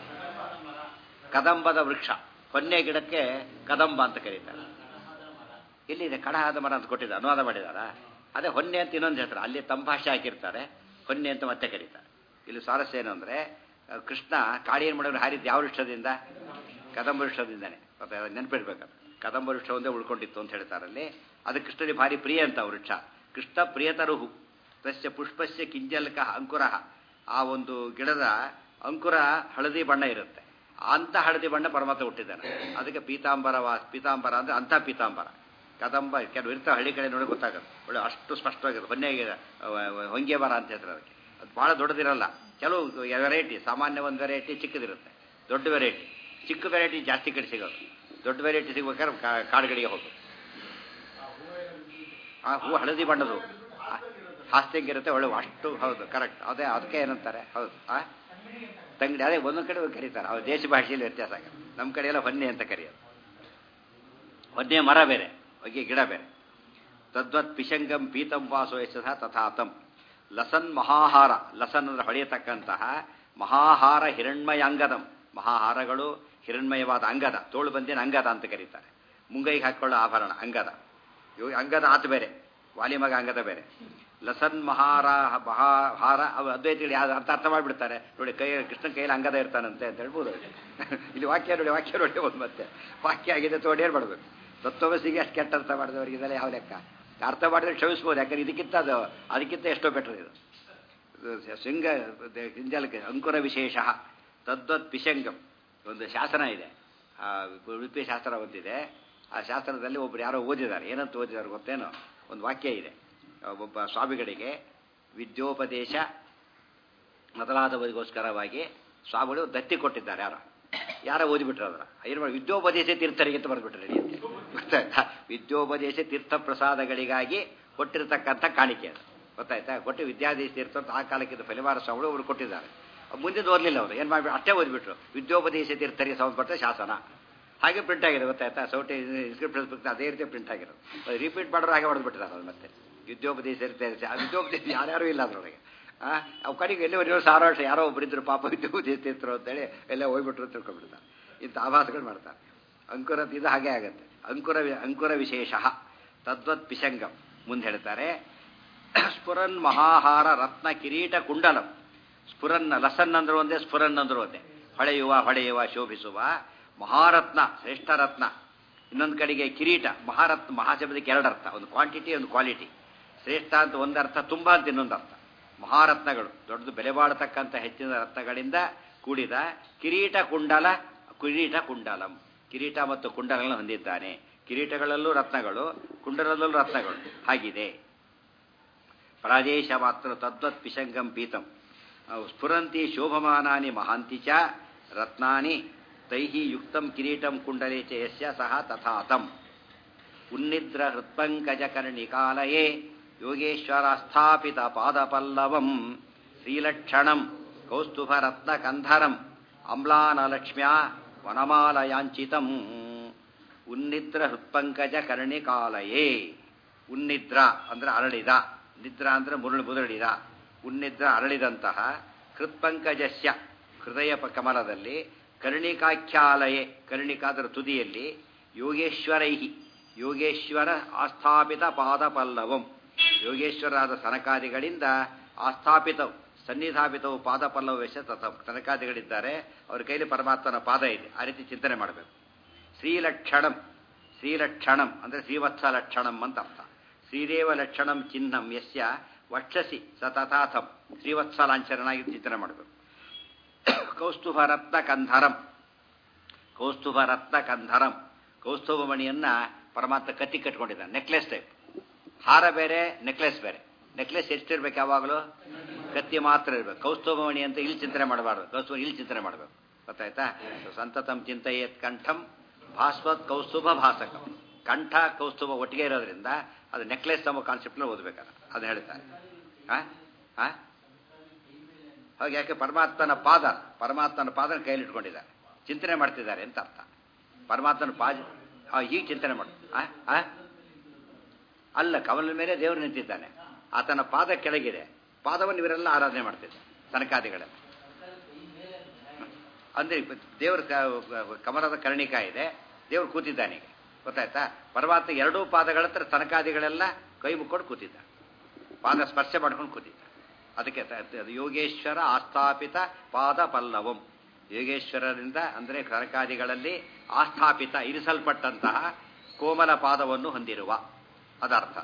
ಕದಂಬದ ವೃಕ್ಷ ಹೊನ್ನೆ ಗಿಡಕ್ಕೆ ಕದಂಬ ಅಂತ ಕರೀತಾರೆ ಎಲ್ಲಿದೆ ಕಡಹಾದ ಮರ ಅಂತ ಕೊಟ್ಟಿದ್ದಾರೆ ಅನುವಾದ ಮಾಡಿದಾರ ಅದೇ ಹೊನ್ನೆ ಅಂತ ಇನ್ನೊಂದು ಹೇಳ್ತಾರೆ ಅಲ್ಲಿ ತಂಭಾಷೆ ಹಾಕಿರ್ತಾರೆ ಹೊನ್ನೆ ಅಂತ ಮತ್ತೆ ಕರೀತಾರೆ ಇಲ್ಲಿ ಸ್ವಾರಸ್ಯ ಏನು ಅಂದ್ರೆ ಆ, ಕೃಷ್ಣ ಕಾಳಿಯನ್ ಮಾಡೋರು ಹಾರಿದ್ದು ಯಾವ ವೃಕ್ಷದಿಂದ ಕದಂಬ ವೃಕ್ಷದಿಂದಾನೆ ಮತ್ತೆ ಅದನ್ನ ನೆನಪಿಡ್ಬೇಕು ಕದಂಬ ವೃಕ್ಷ ಒಂದೇ ಉಳ್ಕೊಂಡಿತ್ತು ಅಂತ ಹೇಳ್ತಾರಲ್ಲಿ ಅದು ಕೃಷ್ಣನಿಗೆ ಭಾರಿ ಪ್ರಿಯ ಅಂತ ಆ ವೃಕ್ಷ ಕೃಷ್ಣ ಪ್ರಿಯತರುಹು ತಸ್ಯ ಪುಷ್ಪಸ್ಯ ಕಿಂಜಲ್ಕ ಅಂಕುರ ಆ ಒಂದು ಗಿಡದ ಅಂಕುರ ಹಳದಿ ಬಣ್ಣ ಇರುತ್ತೆ ಅಂತ ಹಳದಿ ಬಣ್ಣ ಪರಮಾತ್ಮ ಹುಟ್ಟಿದ್ದಾನೆ ಅದಕ್ಕೆ ಪೀತಾಂಬರ ವಾ ಪೀತಾಂಬರ ಅಂದ್ರೆ ಅಂಥ ಪೀತಾಂಬರ ಕದಂಬ ಕೆಲವು ಇರ್ತಾವೆ ಹಳ್ಳಿ ಕಡೆ ನೋಡಿ ಗೊತ್ತಾಗುತ್ತೆ ಒಳ್ಳೆ ಅಷ್ಟು ಸ್ಪಷ್ಟವಾಗಿದೆ ಹೊನ್ನೆಗೆ ಹೊಂಗೆ ಮರ ಅಂತ ಹೇಳ್ತಾರೆ ಅದಕ್ಕೆ ಅದು ಭಾಳ ದೊಡ್ಡದಿರಲ್ಲ ಕೆಲವು ವೆರೈಟಿ ಸಾಮಾನ್ಯ ಒಂದು ವೆರೈಟಿ ಚಿಕ್ಕದಿರುತ್ತೆ ದೊಡ್ಡ ವೆರೈಟಿ ಚಿಕ್ಕ ವೆರೈಟಿ ಜಾಸ್ತಿ ಕಡೆ ಸಿಗೋದು ದೊಡ್ಡ ವೆರೈಟಿ ಸಿಗ್ಬೇಕಾದ್ರೆ ಕಾ- ಕಾಡುಗಳಿಗೆ ಹೋಗೋದು ಆ ಹೂ ಹಳದಿ ಬಣ್ಣದು ಹಾಸ್ತಿಂಗಿರುತ್ತೆ ಒಳ್ಳೆ ಅಷ್ಟು ಹೌದು ಕರೆಕ್ಟ್ ಅದೇ ಅದಕ್ಕೆ ಏನಂತಾರೆ ಹೌದು ಆ ತಂಗಡಿ ಅದೇ ಒಂದೊಂದು ಕಡೆ ಕರೀತಾರೆ ಅವ್ರ ದೇಶ ಭಾಷೆಯಲ್ಲಿ ವ್ಯತ್ಯಾಸ ಆಗುತ್ತೆ ನಮ್ಮ ಕಡೆ ಎಲ್ಲ ಹೊನ್ನೆ ಅಂತ ಕರೆಯೋದು ಹೊನ್ನೆ ಮರ ಬೇರೆ ಹೊಗೆ ಗಿಡ ಬೇರೆ ತದ್ವತ್ ಪಿಶಂಗಂ ಪೀತಂ ವಾಸೋ ಯಶಃ ತಥಾತಂ ಲಸನ್ ಮಹಾಹಾರ ಲಸನ್ ಅಂದ್ರೆ ಹೊಳೆಯತಕ್ಕಂತಹ ಮಹಾಹಾರ ಹಿರಣ್ಮಯಾಂಗದಂ ಮಹಾಹಾರಗಳು ಹಿರಣ್ಮಯವಾದ ಅಂಗದ ತೋಳು ಬಂದಿನ ಅಂಗದ ಅಂತ ಕರೀತಾರೆ ಮುಂಗೈಗೆ ಹಾಕೊಳ್ಳೋ ಆಭರಣ ಅಂಗದ ಇವು ಅಂಗದ ಆತ ಬೇರೆ ವಾಲಿಮಗ ಅಂಗದ ಬೇರೆ ಲಸನ್ ಮಹಾರ ಮಹಾಹಾರ ಅವು ಅದ್ವೈತಿಗಳು ಯಾವ್ದು ಅಂತ ಅರ್ಥ ಮಾಡಿಬಿಡ್ತಾರೆ ನೋಡಿ ಕೈ ಕೃಷ್ಣನ ಕೈಯಲ್ಲಿ ಅಂಗದ ಇರ್ತಾನಂತೆ ಅಂತ ಹೇಳ್ಬೋದು ಇಲ್ಲಿ ವಾಕ್ಯ ನೋಡಿ ವಾಕ್ಯ ನೋಡಿ ಒಂದು ಮತ್ತೆ ವಾಕ್ಯ ಆಗಿದೆ ತೋಡಿ ಹೇಳ್ಬಾರ್ಬೇಕು ತತ್ವಮಸಿಗೆ ಅಷ್ಟು ಕೆಟ್ಟ ಅರ್ಥ ಮಾಡಿದವರಿಗೆ ಇದೆಲ್ಲ ಯಾವ ಲೆಕ್ಕ ಅರ್ಥ ಮಾಡಿದ್ರೆ ಕ್ಷಮಿಸ್ಬೋದು ಯಾಕಂದ್ರೆ ಇದಕ್ಕಿಂತ ಅದು ಅದಕ್ಕಿಂತ ಎಷ್ಟೋ ಬೆಟರ್ ಇದು ಇದು ಶೃಂಗ ಹಿಂಜಲಕ್ಕೆ ಅಂಕುರ ವಿಶೇಷ ತದ್ವತ್ ಪಿಶಂಗಂ ಒಂದು ಶಾಸನ ಇದೆ ಆ ಉಡುಪಿ ಶಾಸ್ತ್ರ ಒಂದಿದೆ ಆ ಶಾಸ್ತ್ರದಲ್ಲಿ ಒಬ್ರು ಯಾರೋ ಓದಿದ್ದಾರೆ ಏನಂತ ಓದಿದ್ದಾರೆ ಗೊತ್ತೇನೋ ಒಂದು ವಾಕ್ಯ ಇದೆ ಒಬ್ಬ ಸ್ವಾಮಿಗಳಿಗೆ ವಿದ್ಯೋಪದೇಶ ಮೊದಲಾದವರಿಗೋಸ್ಕರವಾಗಿ ಸ್ವಾಮಿಗಳು ದತ್ತಿ ಕೊಟ್ಟಿದ್ದಾರೆ ಯಾರೋ ಯಾರೋ ಓದಿಬಿಟ್ರು ಅದರ ಏನು ಮಾಡಿ ವಿದ್ಯೋಪದೇಶ ತೀರ್ಥರಿಗೆ ಅಂತ ಬರೆದ್ಬಿಟ್ರೆ ಗೊತ್ತಾಯ್ತಾ ವಿದ್ಯೋಪದೇಶ ತೀರ್ಥ ಪ್ರಸಾದಗಳಿಗಾಗಿ ಕೊಟ್ಟಿರತಕ್ಕಂಥ ಕಾಣಿಕೆ ಅದು ಗೊತ್ತಾಯ್ತಾ ಕೊಟ್ಟು ವಿದ್ಯಾಧೀಶ ತೀರ್ಥ ಅಂತ ಆ ಕಾಲಕ್ಕಿದ್ದ ಫಲಿವಾರ ಸ್ವಾಮಿಗಳು ಅವರು ಕೊಟ್ಟಿದ್ದಾರೆ ಮುಂದಿನ ಓದಲಿಲ್ಲ ಅವರು ಏನು ಮಾಡಿಬಿಟ್ಟು ಅಷ್ಟೇ ಓದ್ಬಿಟ್ರು ವಿದ್ಯೋಪದೇಶ ತೀರ್ಥರಿಗೆ ಸಂಬಂಧಪಟ್ಟ ಶಾಸನ ಹಾಗೆ ಪ್ರಿಂಟ್ ಆಗಿದೆ ಗೊತ್ತಾಯ್ತಾ ಸೌಟೆ ಇನ್ಸ್ಕ್ರಿಪ್ಷನ್ಸ್ ಬುಕ್ ಅದೇ ರೀತಿ ಪ್ರಿಂಟ್ ಆಗಿರೋದು ರಿಪೀಟ್ ಮಾಡೋರು ಹಾಗೆ ಹೊಡೆದ್ಬಿಟ್ಟಿದ್ದಾರೆ ಅದು ಮತ್ತೆ ವಿದ್ಯೋಪದೇಶ ತೀರ್ಥ ಆ ವಿದ್ಯೋಪದೇಶ ಯಾರ್ಯಾರು ಇಲ್ಲ ಅದರೊಳಗೆ ಆ ಅವು ಕಡೆಗೆ ಎಲ್ಲಿ ಒಂದು ಸಾವಿರ ವರ್ಷ ಯಾರೋ ಒಬ್ಬರಿದ್ರು ಪಾಪ ವಿದ್ಯೋಪದೇಶ ತೀರ್ಥರು ಅಂತೇಳಿ ಎಲ್ಲ ಹೋಗ್ಬಿಟ್ರು ಅಂತ ತಿಳ್ಕೊಂಡ್ಬಿಡ್ತಾರೆ ಇಂಥ ಆಭಾಸಗಳು ಮಾಡ್ತಾರೆ ಅಂಕುರ ಇದು ಹಾಗೆ ಆಗುತ್ತೆ ಅಂಕುರ ಅಂಕುರ ವಿಶೇಷ ತದ್ವತ್ ಪಿಶಂಗಂ ಮುಂದೆ ಹೇಳ್ತಾರೆ ಸ್ಫುರನ್ ಮಹಾಹಾರ ರತ್ನ ಕಿರೀಟ ಕುಂಡಲಂ ಸ್ಫುರನ್ ಲಸನ್ ಅಂದ್ರು ಒಂದೇ ಸ್ಫುರನ್ ಅಂದ್ರು ಒಂದೇ ಹೊಳೆಯುವ ಹೊಳೆಯುವ ಶೋಭಿಸುವ ಮಹಾರತ್ನ ಶ್ರೇಷ್ಠ ರತ್ನ ಇನ್ನೊಂದು ಕಡೆಗೆ ಕಿರೀಟ ಮಹಾರತ್ನ ಮಹಾಶಬ್ದಕ್ಕೆ ಎರಡು ಅರ್ಥ ಒಂದು ಕ್ವಾಂಟಿಟಿ ಒಂದು ಕ್ವಾಲಿಟಿ ಶ್ರೇಷ್ಠ ಅಂತ ಒಂದು ಅರ್ಥ ತುಂಬ ಅಂತ ಇನ್ನೊಂದು ಅರ್ಥ ಮಹಾರತ್ನಗಳು ದೊಡ್ಡದು ಬೆಲೆ ಬಾಳತಕ್ಕಂಥ ಹೆಚ್ಚಿನ ರತ್ನಗಳಿಂದ ಕೂಡಿದ ಕಿರೀಟ ಕುಂಡಲ ಕಿರೀಟ ಕುಂಡಲಂ ಕಿರೀಟ ಮತ್ತು ಕುಂಡಲಗಳನ್ನು ಹೊಂದಿದ್ದಾನೆ ಕಿರೀಟಗಳಲ್ಲೂ ರತ್ನಗಳು ಕುಂಡಲದಲ್ಲೂ ರತ್ನಗಳು ಹಾಗಿದೆ ಪ್ರಾದೇಶ ಮಾತ್ರ ತದ್ವತ್ ಪಿಶಂಗಂ ಪೀತಂ ಸ್ಫುರಂತಿ ಶೋಭಮಾನಾನಿ ಮಹಾಂತಿ ಚ ರತ್ನಾನಿ ತೈಹಿ ಯುಕ್ತಂ ಕಿರೀಟಂ ಕುಂಡಲೆ ಚ ಯಸ್ಯ ಸಹ ತಥಾತಂ ಉನ್ನಿದ್ರ ಹೃತ್ಪಂಕಜ ಕರ್ಣಿಕಾಲಯೇ ಯೋಗೇಶ್ವರಾಸ್ಥಾಪಿತ ಪಾದಪಲ್ಲವಂ ಶ್ರೀಲಕ್ಷಣಂ ಕೌಸ್ತುಭರತ್ನಕಂಧರಂ ಅಮ್ಲಾನಲಕ್ಷ್ಮ್ಯಾ ವನಮಾಲಯಾಂಚಿತಂ ಉನ್ನಿದ್ರ ಹೃತ್ಪಂಕಜ ಕರ್ಣಿಕಾಲಯೇ ಉನ್ನಿದ್ರ ಅಂದ್ರೆ ಅರಳಿದ ನಿದ್ರ ಅಂದ್ರೆ ಮುರುಳು ಮುದುರಳಿದ ಉನ್ನಿದ್ರ ಅರಳಿದಂತಹ ಹೃತ್ಪಂಕಜಸ್ಯ ಹೃದಯ ಕಮಲದಲ್ಲಿ ಕರ್ಣಿಕಾಖ್ಯಾಲಯೇ ಕರ್ಣಿಕಾದರ ತುದಿಯಲ್ಲಿ ಯೋಗೇಶ್ವರೈಹಿ ಯೋಗೇಶ್ವರ ಆಸ್ಥಾಪಿತ ಪಾದಪಲ್ಲವಂ ಯೋಗೇಶ್ವರಾದ ಸನಕಾದಿಗಳಿಂದ ಆಸ್ಥಾಪಿತವು ಸನ್ನಿಧಾಪಿತವು ಪಾದಪಲ್ಲವ ವೆಶ ತಥ ಸನಕಾದಿಗಳಿದ್ದಾರೆ ಅವ್ರ ಕೈಲಿ ಪರಮಾತ್ಮನ ಪಾದ ಇದೆ ಆ ರೀತಿ ಚಿಂತನೆ ಮಾಡಬೇಕು ಶ್ರೀಲಕ್ಷಣಂ ಶ್ರೀಲಕ್ಷಣಂ ಅಂದರೆ ಶ್ರೀವತ್ಸ ಲಕ್ಷಣಂ ಅಂತ ಅರ್ಥ ಶ್ರೀದೇವ ಲಕ್ಷಣಂ ಚಿಹ್ನಂ ಯಸ್ಯ ವಕ್ಷಸಿ ಸ ತಥಾಥಂ ಶ್ರೀವತ್ಸ ಲಾಂಛನಾಗಿ ಚಿಂತನೆ ಮಾಡಬೇಕು ಕೌಸ್ತುಭ ರತ್ನ ಕಂಧರಂ ಕೌಸ್ತುಭ ರತ್ನ ಕಂಧರಂ ಕೌಸ್ತುಭ ಮಣಿಯನ್ನ ಪರಮಾತ್ಮ ಕತ್ತಿ ಕಟ್ಕೊಂಡಿದ್ದಾನೆ ನೆಕ್ಲೆಸ್ ಟೈಪ್ ಹಾರ ಬೇರೆ ನೆಕ್ಲೆಸ್ ಬೇರೆ ನೆಕ್ಲೆಸ್ ಎಷ್ಟಿರ್ಬೇಕು ಯಾವಾಗಲೂ ಕತ್ತಿ ಮಾತ್ರ ಇರಬೇಕು ಕೌಸ್ತುಭ ಮಣಿ ಅಂತ ಇಲ್ಲಿ ಚಿಂತನೆ ಮಾಡಬಾರ್ದು ಕೌಸ್ತುಭ ಇಲ್ಲಿ ಚಿಂತನೆ ಮಾಡಬೇಕು ಗೊತ್ತಾಯ್ತಾ ಸಂತತಂ ಚಿಂತೆಯೇತ್ ಕಂಠಂ ಭಾಸ್ವತ್ ಕೌಸ್ತುಭ ಭಾಸಕಂ ಕಂಠ ಕೌಸ್ತುಭ ಒಟ್ಟಿಗೆ ಇರೋದ್ರಿಂದ ಅದು ನೆಕ್ಲೆಸ್ ನಮ್ಮ ಕಾನ್ಸೆಪ್ಟ್ನ ಓದಬೇಕಾದ ಅದು ಹೇಳ್ತಾರೆ ಹಾಗೆ ಯಾಕೆ ಪರಮಾತ್ಮನ ಪಾದ ಪರಮಾತ್ಮನ ಪಾದನ ಕೈಯಲ್ಲಿ ಇಟ್ಕೊಂಡಿದ್ದಾರೆ ಚಿಂತನೆ ಮಾಡ್ತಿದ್ದಾರೆ ಅಂತ ಅರ್ಥ ಪರಮಾತ್ಮನ ಪಾದ ಹೀಗೆ ಚಿಂತನೆ ಮಾಡ ಅಲ್ಲ ಕಮಲ ಮೇಲೆ ದೇವರು ನಿಂತಿದ್ದಾನೆ ಆತನ ಪಾದ ಕೆಳಗಿದೆ ಪಾದವನ್ನು ಇವರೆಲ್ಲ ಆರಾಧನೆ ಮಾಡ್ತಿದ್ದಾರೆ ತನಕಾದಿಗಳೆಲ್ಲ ಅಂದ್ರೆ ದೇವ್ರ ಕಮಲದ ಕರ್ಣಿಕ ಇದೆ ದೇವ್ರು ಕೂತಿದ್ದಾನೆ ಈಗ ಗೊತ್ತಾಯ್ತಾ ಪರಮಾತ್ಮ ಎರಡೂ ಪಾದಗಳ ಹತ್ರ ತನಕಾದಿಗಳೆಲ್ಲ ಕೈ ಮುಕ್ಕೊಂಡು ಕೂತಿದ್ದ ಪಾದ ಸ್ಪರ್ಶ ಮಾಡ್ಕೊಂಡು ಕೂತಿದ್ದ ಅದಕ್ಕೆ ಯೋಗೇಶ್ವರ ಆಸ್ಥಾಪಿತ ಪಾದ ಪಲ್ಲವಂ ಯೋಗೇಶ್ವರರಿಂದ ಅಂದರೆ ತನಕಾದಿಗಳಲ್ಲಿ ಆಸ್ಥಾಪಿತ ಇರಿಸಲ್ಪಟ್ಟಂತಹ ಕೋಮಲ ಪಾದವನ್ನು ಹೊಂದಿರುವ ಅದರ್ಥ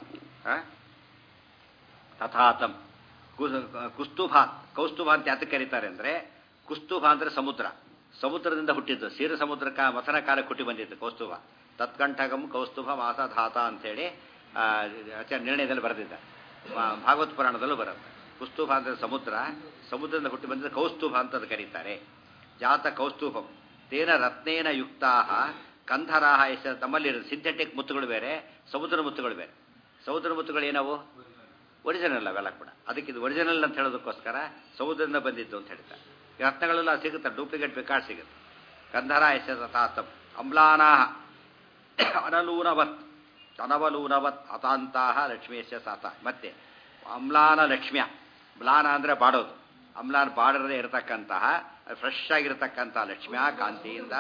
ತಥಾತಂ ಕುಸ್ತುಭ ಕೌಸ್ತುಭ ಅಂತ ಯಾತಕ್ಕೆ ಕರೀತಾರೆ ಅಂದ್ರೆ ಕುಸ್ತುಭ ಅಂದ್ರೆ ಸಮುದ್ರ ಸಮುದ್ರದಿಂದ ಹುಟ್ಟಿದ್ದು ಕ್ಷೀರ ಸಮುದ್ರಕ ಮಥನ ಕಾಲಕ್ಕೆ ಹುಟ್ಟಿ ಬಂದಿದ್ದು ಕೌಸ್ತುಭ ತತ್ಕಂಠಗಂ ಕೌಸ್ತುಭ ಮಾಸಧಾತ ಅಂತೇಳಿ ಆಚಾರ್ಯ ನಿರ್ಣಯದಲ್ಲಿ ಬರೆದಿದ್ದ ಭಾಗವತ್ ಪುರಾಣದಲ್ಲೂ ಬರುತ್ತೆ ಕುಸ್ತುಭ ಅಂದ್ರೆ ಸಮುದ್ರ ಸಮುದ್ರದಿಂದ ಹುಟ್ಟಿ ಬಂದಿದ್ದ ಕೌಸ್ತುಭ ಅಂತ ಕರೀತಾರೆ ಜಾತ ಕೌಸ್ತುಭಂ ತೇನ ರತ್ನೇನ ಯುಕ್ತಾ ಕಂಧರಾಹ ಎಸ ತಮ್ಮಲ್ಲಿ ಸಿಂಥೆಟಿಕ್ ಮುತ್ತುಗಳು ಬೇರೆ ಸಮುದ್ರ ಮುತ್ತುಗಳು ಬೇರೆ ಸಮುದ್ರ ಮುತ್ತುಗಳು ಏನವು ಒರಿಜಿನಲ್ ಅವೆಲ್ಲ ಕೂಡ ಅದಕ್ಕೆ ಇದು ಒರಿಜಿನಲ್ ಅಂತ ಹೇಳೋದಕ್ಕೋಸ್ಕರ ಸಮುದ್ರದಿಂದ ಬಂದಿದ್ದು ಅಂತ ಹೇಳ್ತಾರೆ ಈ ರತ್ನಗಳೆಲ್ಲ ಸಿಗುತ್ತೆ ಡೂಪ್ಲಿಕೇಟ್ ಬೇಕಾಡ್ ಸಿಗುತ್ತೆ ಗಂಧರ ಎಸ ತಾತಂ ಅಮ್ಲಾನಾಹ ಅನಲೂನವತ್ ಅನವಲೂನವತ್ ಅತಾಂತಹ ಲಕ್ಷ್ಮೀಶ ಸಾತ ಮತ್ತೆ ಅಮ್ಲಾನ ಲಕ್ಷ್ಮ್ಯ ಮ್ಲಾನ ಅಂದ್ರೆ ಬಾಡೋದು ಅಮ್ಲಾನ್ ಬಾಡರದೇ ಇರತಕ್ಕಂತಹ ಫ್ರೆಶ್ ಆಗಿರತಕ್ಕಂತಹ ಲಕ್ಷ್ಮ್ಯ ಕಾಂತಿಯಿಂದ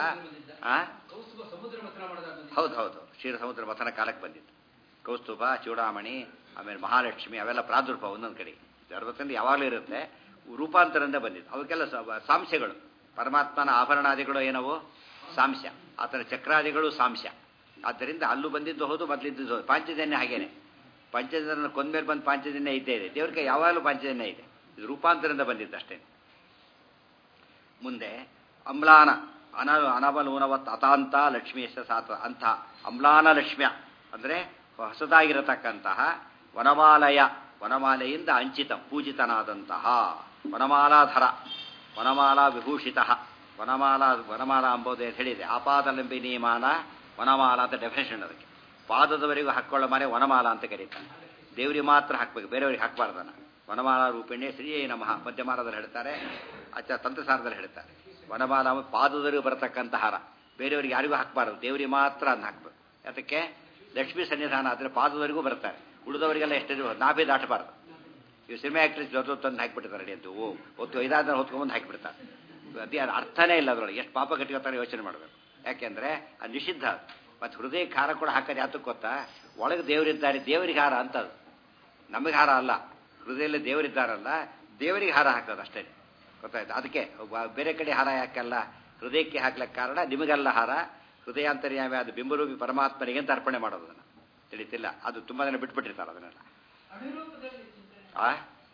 ಹೌದು ಹೌದು ಕ್ಷೀರ ಸಮುದ್ರ ಮಥನ ಕಾಲಕ್ಕೆ ಬಂದಿತ್ತು ಕೌಸ್ತುಭ ಚೂಡಾಮಣಿ ಆಮೇಲೆ ಮಹಾಲಕ್ಷ್ಮಿ ಅವೆಲ್ಲ ಪ್ರಾದುರ್ಭಾವ ಒಂದೊಂದು ಕಡೆ ಅರವತ್ತರಿಂದ ಯಾವಾಗಲೂ ಇರುತ್ತೆ ರೂಪಾಂತರದಿಂದ ಬಂದಿತ್ತು ಅವಕ್ಕೆಲ್ಲ ಸಾಂಶಗಳು ಪರಮಾತ್ಮನ ಆಭರಣಾದಿಗಳು ಏನವು ಸಾಂಶ ಆತನ ಚಕ್ರಾದಿಗಳು ಸಾಂಶ ಆದ್ದರಿಂದ ಅಲ್ಲೂ ಬಂದಿದ್ದು ಹೌದು ಮೊದಲಿದ್ದು ಹೌದು ಪಾಂಚಜನ್ಯ ಹಾಗೇನೆ ಪಂಚಜನ್ಯ ಕೊಂದ್ಮೇಲೆ ಬಂದು ಪಾಂಚಜನ್ಯ ಇದ್ದೇ ಇದೆ ದೇವ್ರಿಗೆ ಯಾವಾಗಲೂ ಪಾಂಚಜನ್ಯ ಇದೆ ಇದು ರೂಪಾಂತರದಿಂದ ಬಂದಿದ್ದು ಅಷ್ಟೇ ಮುಂದೆ ಅಮ್ಲಾನ ಅನ ಅನವಲೂನವತ್ ಅತಾಂತ ಲಕ್ಷ್ಮೀಶ ಸಾತ ಅಂತ ಅಮ್ಲಾನ ಲಕ್ಷ್ಮ್ಯ ಅಂದರೆ ಹೊಸದಾಗಿರತಕ್ಕಂತಹ ವನಮಾಲಯ ವನಮಾಲೆಯಿಂದ ಅಂಚಿತ ಪೂಜಿತನಾದಂತಹ ವನಮಾಲಾಧರ ವನಮಾಲಾ ವಿಭೂಷಿತ ವನಮಾಲಾ ವನಮಾಲಾ ಅಂಬೋದು ಅಂತ ಹೇಳಿದೆ ಆಪಾದಲಂಬಿನಿ ಮಾಲ ವನಮಾಲ ಅಂತ ಡೆಫಿನೇಷನ್ ಅದಕ್ಕೆ ಪಾದದವರೆಗೂ ಹಾಕ್ಕೊಳ್ಳೋ ಮನೆ ವನಮಾಲ ಅಂತ ಕರೀತಾರೆ ದೇವರಿಗೆ ಮಾತ್ರ ಹಾಕ್ಬೇಕು ಬೇರೆಯವ್ರಿಗೆ ಹಾಕಬಾರ್ದನ ವನಮಾಲ ರೂಪಿಣೆ ಶ್ರೀಯೇ ನಮಃ ಮಧ್ಯಮಾಲದಲ್ಲಿ ಹೇಳ್ತಾರೆ ಅಚ್ಚ ತಂತ್ರಸಾರದಲ್ಲಿ ಹೇಳ್ತಾರೆ ವನಮಾಲ ಪಾದದವರೆಗೂ ಬರತಕ್ಕಂಥ ಹಾರ ಬೇರೆಯವ್ರಿಗೆ ಯಾರಿಗೂ ಹಾಕಬಾರ್ದು ದೇವರಿಗೆ ಮಾತ್ರ ಅದನ್ನ ಹಾಕ್ಬೇಕು ಅದಕ್ಕೆ ಲಕ್ಷ್ಮೀ ಸನ್ನಿಧಾನ ಆದರೆ ಪಾದದವರೆಗೂ ಬರ್ತಾರೆ ಉಳಿದವರಿಗೆಲ್ಲ ಎಷ್ಟು ನಾಭಿ ದಾಟಬಾರ್ದು ಇವು ಸಿನಿಮಾ ಆಕ್ಟ್ರೆಸ್ ಜೊತೆ ತಂದು ಹಾಕಿಬಿಟ್ಟಿರ್ತಾರೆ ರೆಡಿ ಅಂತ ಓ ಹೊತ್ತು ಐದಾದ್ರೆ ಹೊತ್ಕೊಂಡ್ಬಂದು ಹಾಕಿಬಿಡ್ತಾರೆ ಅದೇ ಅದು ಅರ್ಥನೇ ಇಲ್ಲ ಅದರೊಳಗೆ ಎಷ್ಟು ಪಾಪ ಕಟ್ಟಿಕೊತಾರೆ ಯೋಚನೆ ಮಾಡಬೇಕು ಯಾಕೆಂದ್ರೆ ಅದು ನಿಷಿದ್ಧ ಮತ್ತು ಹೃದಯಕ್ಕೆ ಹಾರ ಕೂಡ ಹಾಕೋದು ಯಾತಕ್ಕೆ ಗೊತ್ತಾ ಒಳಗೆ ದೇವರಿದ್ದಾರೆ ದೇವರಿಗೆ ಹಾರ ಅಂತದು ನಮಗೆ ಹಾರ ಅಲ್ಲ ಹೃದಯದಲ್ಲಿ ದೇವರಿದ್ದಾರಲ್ಲ ದೇವರಿಗೆ ಹಾರ ಹಾಕೋದು ಅಷ್ಟೇ ಗೊತ್ತಾಯ್ತು ಅದಕ್ಕೆ ಒಬ್ಬ- ಬೇರೆ ಕಡೆ ಹಾರ ಯಾಕಲ್ಲ ಹೃದಯಕ್ಕೆ ಹಾಕ್ಲಿಕ್ಕೆ ಕಾರಣ ನಿಮಗೆಲ್ಲ ಹಾರ ಹೃದಯಾಂತರ್ಯಾಮಿ ಅದು ಬಿಂಬರೂಪಿ ಪರಮಾತ್ಮನಿಗೆ ಅಂತ ಅರ್ಪಣೆ ಮಾಡೋದು ಅದನ್ನು ತಿಳಿತಿಲ್ಲ ಅದು ತುಂಬ ಜನ ಬಿಟ್ಬಿಟ್ಟಿರ್ತಾರೆ ಅದನ್ನೆಲ್ಲ ಆ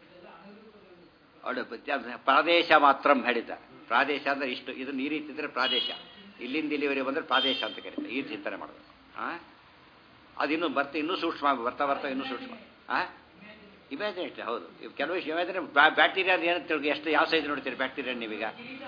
ಅಡು ಪ್ರಾದೇಶ ಮಾತ್ರ ಹೇಳಿದ್ದ ಪ್ರಾದೇಶ ಅಂದ್ರೆ ಇಷ್ಟು ಇದನ್ನ ಈ ರೀತಿ ಇದ್ರೆ ಪ್ರಾದೇಶ ಇಲ್ಲಿಂದ ಇಲ್ಲಿವರೆಗೆ ಬಂದ್ರೆ ಪ್ರಾದೇಶ ಅಂತ ಕರೀತಾರೆ ಈ ಚಿಂತನೆ ಮಾಡೋದು ಆ ಅದಿನ್ನೂ ಬರ್ತಾ ಇನ್ನೂ ಸೂಕ್ಷ್ಮ ಆಗಿ ಬರ್ತಾ ಬರ್ತಾ ಇನ್ನೂ ಸೂಕ್ಷ್ಮ ಆ ಇಮ್ಯಾಜಿನೇಟ್ ಹೌದು ಇವ್ ಕೆಲವು ಇಮ್ಯಾಜಿನೇ ಬ್ಯಾಕ್ಟೀರಿಯಾ ಏನು ತಿಳ್ಕೊ ಎಷ್ಟು ಯಾವ ಸೈಜ್ ನೋಡ್ತೀರಿ ಬ್ಯಾಕ್ಟೀರಿಯಾ ನೀವೀಗ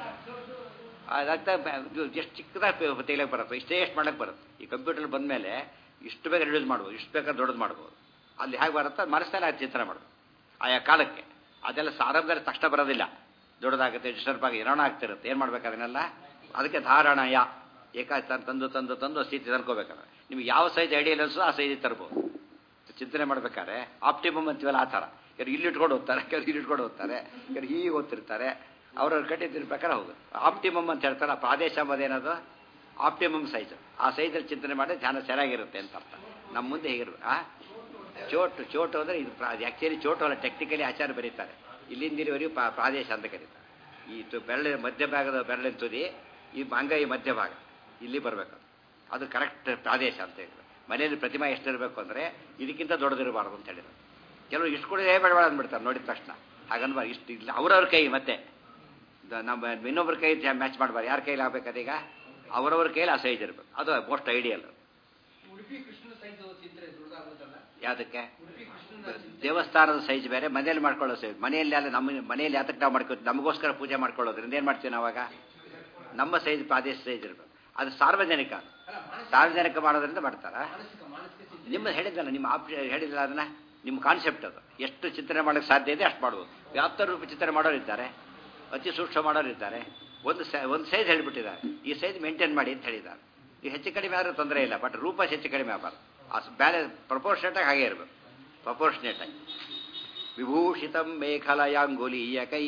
ಅದಾಗ್ತಾ ಎಷ್ಟು ಚಿಕ್ಕದಾಗಿ ತೆಗಿಲಕ್ಕೆ ಬರುತ್ತೆ ಇಷ್ಟೇ ಎಷ್ಟು ಮಾಡಕ್ಕೆ ಬರುತ್ತೆ ಈ ಕಂಪ್ಯೂಟರ್ ಬಂದಮೇಲೆ ಇಷ್ಟು ಬೇಗ ರಿಡ್ಯೂಸ್ ಮಾಡ್ಬೋದು ಇಷ್ಟು ಬೇಕಾದ್ರೆ ದೊಡ್ಡದು ಮಾಡ್ಬೋದು ಅಲ್ಲಿ ಹೇಗೆ ಬರುತ್ತೋ ಮನಸ್ಸಲ್ಲಿ ಅದು ಚಿಂತನೆ ಮಾಡ್ಬೋದು ಆಯಾ ಕಾಲಕ್ಕೆ ಅದೆಲ್ಲ ಆರಂಭದಲ್ಲಿ ತಕ್ಷಣ ಬರೋದಿಲ್ಲ ದೊಡ್ಡದಾಗುತ್ತೆ ಡಿಸ್ಟರ್ಬ್ ಆಗಿ ಇರೋಣ ಆಗ್ತಿರುತ್ತೆ ಏನು ಮಾಡ್ಬೇಕು ಅದನ್ನೆಲ್ಲ ಅದಕ್ಕೆ ಧಾರಣಯ ಏಕ ತಂದು ತಂದು ತಂದು ಸ್ಥಿತಿ ತನ್ಕೋಬೇಕಾದ್ರೆ ನಿಮ್ಗೆ ಯಾವ ಸೈಜ್ ಐಡಿಯಾ ಅನ್ಸೋ ಆ ಸೈಜ್ ತರ್ಬೋದು ಚಿಂತನೆ ಮಾಡ್ಬೇಕಾದ್ರೆ ಆಪ್ಟಿಮಮ್ ಅಂತೀವಲ್ಲ ಆ ಥರ ಕೆಲವು ಇಲ್ಲಿ ಇಟ್ಕೊಂಡು ಹೋಗ್ತಾರೆ ಕೆಲವು ಇಲ್ಲಿ ಇಟ್ಕೊಂಡು ಹೋಗ್ತಾರೆ ಕೆಲವು ಹೀಗೆ ಓದ್ತಿರ್ತಾರೆ ಅವ್ರವ್ರ ಕಟ್ಟಿದ್ದಿರ್ಬೇಕಾದ್ರೆ ಹೌದು ಆಪ್ಟಿಮಮ್ ಅಂತ ಹೇಳ್ತಾರೆ ಆ ಪ್ರಾದೇಶ ಅನ್ನೋದೇನದು ಆಪ್ಟಿಮಮ್ ಸೈಜ್ ಆ ಸೈಜಲ್ಲಿ ಚಿಂತನೆ ಮಾಡಿದ್ರೆ ಧ್ಯಾನ ಚೆನ್ನಾಗಿರುತ್ತೆ ಅಂತ ಅರ್ಥ ನಮ್ಮ ಮುಂದೆ ಹೇಗಿರ್ಬೇಕು ಆ ಚೋಟು ಚೋಟು ಅಂದರೆ ಇದು ಆ್ಯಕ್ಚುಲಿ ಚೋಟು ಅಲ್ಲ ಟೆಕ್ನಿಕಲಿ ಆಚಾರ ಬರೀತಾರೆ ಇಲ್ಲಿಂದ ಇಲ್ಲಿವರೆಗೂ ಪ್ರಾ- ಪ್ರಾದೇಶ ಅಂತ ಕರೀತಾರೆ ಈ ತು- ಬೆರಳಿನ ಮಧ್ಯಭಾಗದ ಬೆರಳಿನ ತುದಿ ಈ ಅಂಗೈ ಮಧ್ಯಭಾಗ ಇಲ್ಲಿ ಬರಬೇಕು ಅದು ಕರೆಕ್ಟ್ ಪ್ರಾದೇಶ ಅಂತ ಹೇಳಿದ್ರು ಮನೆಯಲ್ಲಿ ಪ್ರತಿಮಾ ಎಷ್ಟಿರಬೇಕು ಅಂದರೆ ಇದಕ್ಕಿಂತ ದೊಡ್ಡದಿರಬಾರ್ದು ಅಂತ ಹೇಳಿದ್ರು ಕೆಲವರು ಇಷ್ಟು ಕೂಡ ಬೇಡ ಬೇಡ ಅಂದ್ಬಿಡ್ತಾರೆ ನೋಡಿದ ತಕ್ಷಣ ಹಾಗನ್ಬಾರ್ದು ಇಷ್ಟು ಇಲ್ಲ ಅವ್ರವ್ರ ಕೈ ಮತ್ತೆ ದ- ನಮ್ಮ ಇನ್ನೊಬ್ಬರ ಕೈ ಮ್ಯಾಚ್ ಮಾಡಬಾರ್ದು ಯಾರ ಕೈಲಿ ಆಗ್ಬೇಕದೀಗ ಅವರವ್ರ ಕೈಲಿ ಆ ಸೈಜ್ ಇರಬೇಕು ಅದು most ideal Udupi Krishna size ಚಿತ್ರ ದೊಡ್ಡದಾಗುತ್ತಲ್ಲ ಯಾವುದಕ್ಕೆ ಉಡುಪಿ ಕೃಷ್ಣನ ದೇವಸ್ಥಾನದ ಸೈಜ್ ಬೇರೆ ಮನೆಯಲ್ಲಿ ಮಾಡ್ಕೊಳ್ಳೋ ಸೈಜ್ ಮನೆಯಲ್ಲಿ ಅಲ್ಲ ನಮ್ಮ ಮನೆಯಲ್ಲಿ ಯಾತಕ್ಕೆ ನಾವು ಮಾಡ್ಕೋತೀವಿ ನಮಗೋಸ್ಕರ ಪೂಜೆ ಮಾಡ್ಕೊಳ್ಳೋದ್ರಿಂದ ಏನು ಮಾಡ್ತೀವಿ ನಾವಾಗ ನಮ್ಮ ಸೈಜ್ ಪ್ರಾದೇಶ ಸೈಜ್ ಇರಬೇಕು ಅದು ಸಾರ್ವಜನಿಕ ಅದು. ಅಲ್ಲ ಮಾನಸಿಕ ಸಾರ್ವಜನಿಕ ಮಾಡೋದ್ರಿಂದ ಮಾಡ್ತಾರ ಮಾನಸಿಕ ಮಾನಸಿಕ ಚಿಂತನೆ ನಿಮ್ಮ ಹೇಳಿದ್ದಲ್ಲ ನಿಮ್ಮ ಆಪ್ಷನ್ ಹೇಳಿಲ್ಲ ಅದನ್ನ ನಿಮ್ಮ ಕಾನ್ಸೆಪ್ಟ್ ಅದು ಎಷ್ಟು ಚಿಂತನೆ ಮಾಡೋಕ್ಕೆ ಸಾಧ್ಯ ಇದೆ ಅಷ್ಟು ಮಾಡ್ಬೋದು ವ್ಯಾಪ್ತ ರೂಪ ಚಿಂತನೆ ಮಾಡೋರು ಇದ್ದಾರೆ ಅತಿ ಸೂಕ್ಷ್ಮ ಮಾಡೋರು ಇದ್ದಾರೆ ಒಂದು ಸೈ ಒಂದು ಸೈಜ್ ಹೇಳಿಬಿಟ್ಟಿದ್ದಾರೆ ಈ ಸೈಜ್ ಮೇಂಟೈನ್ ಮಾಡಿ ಅಂತ ಹೇಳಿದ್ದಾರೆ ಈ ಹೆಚ್ಚು ಕಡಿಮೆ ಆದರೂ ತೊಂದರೆ ಇಲ್ಲ ಬಟ್ ರೂಪ ಹೆಚ್ಚು ಕಡಿಮೆ ಆಗಬಾರ್ದು ಆ ಬ್ಯಾಲೆ ಪ್ರಪೋರ್ಷನೇಟಾಗಿ ಹಾಗೆ ಇರಬೇಕು ಪ್ರಪೋರ್ಷನೇಟಾಗಿ ವಿಭೂಷಿತಂ ಮೇಖಲಯಾಂಗುಲೀಯಕೈ